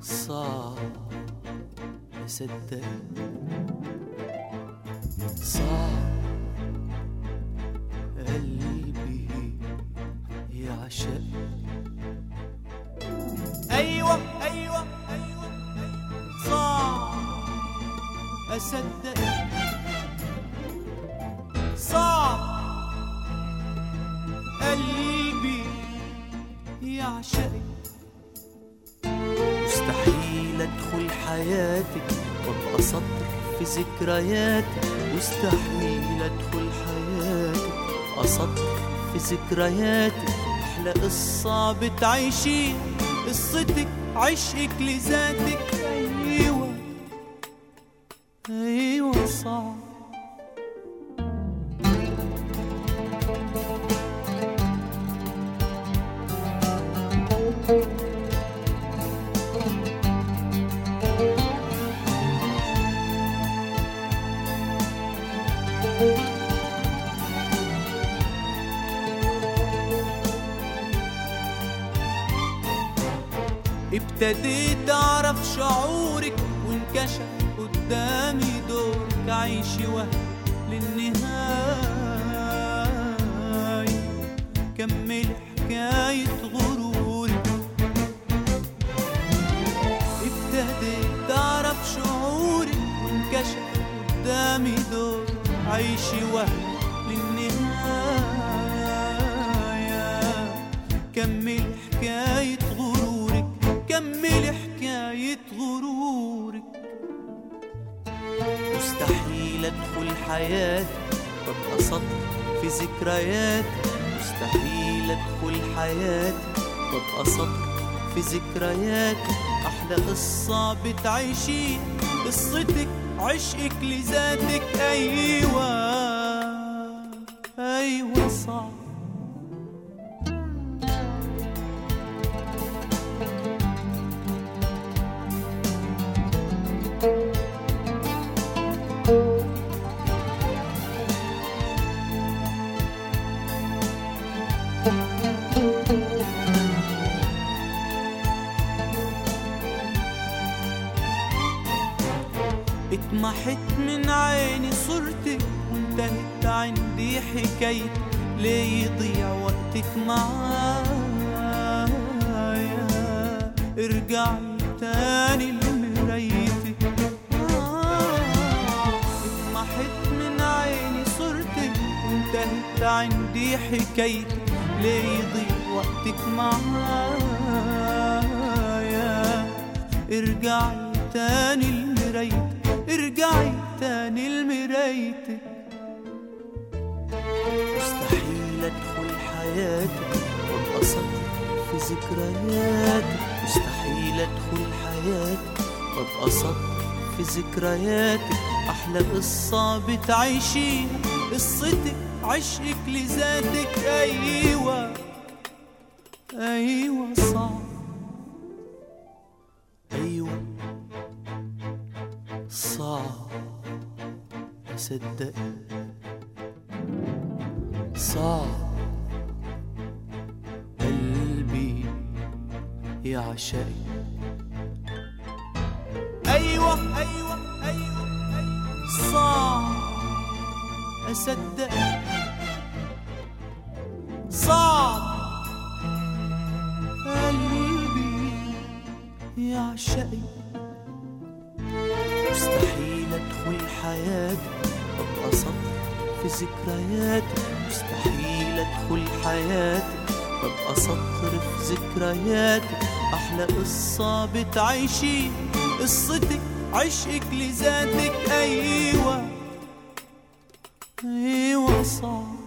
صعب أصدق صعب قلبي يعشق أيوة أيوة أيوة صعب أصدق صعب قلبي يعشقك مستحيل ادخل حياتك وابقى سطر في ذكرياتك مستحيل ادخل حياتك ابقى سطر في ذكرياتك احلى قصة بتعيشين قصتك عشقك لذاتك ايوه ايوه صعب ابتديت اعرف شعورك وانكشف قدامي دورك عيشي وهم للنهاية كمل حكاية غرورك ابتديت اعرف شعورك وانكشف قدامي دورك عيشي وهم للنهاية كمل حكاية غرورك كمل حكاية غرورك مستحيل ادخل حياتك وابقى سطر في ذكرياتك مستحيل ادخل حياتك وابقى سطر في ذكرياتك احلى قصة بتعيشين قصتك عشقك لذاتك ايوه ايوه صعب اتمحت من عيني صورتك وانتهت عندي حكاية ليه يضيع وقتك معايا ارجعي تاني لمرايتك آه، اتمحت من عيني صورتك وانتهت عندي حكاية ليه يضيع وقتك معايا ارجعي تاني لمرايتك ارجعي تاني لمرايتك مستحيل ادخل حياتك وابقى سطر في ذكرياتك مستحيل ادخل حياتك وابقى سطر في ذكرياتك احلى قصة بتعيشيها قصتك عشقك لذاتك ايوه ايوه صعب ايوه صعب أصدق صعب قلبي يعشقك أيوة أيوة أيوة, أيوة صعب أصدق صعب قلبي يعشقك مستحيل ادخل حياتك وابقى سطر في ذكرياتك مستحيل ادخل حياتك وابقى سطر في ذكرياتك احلى قصة بتعيشين قصتك عشقك لذاتك ايوه ايوه صعب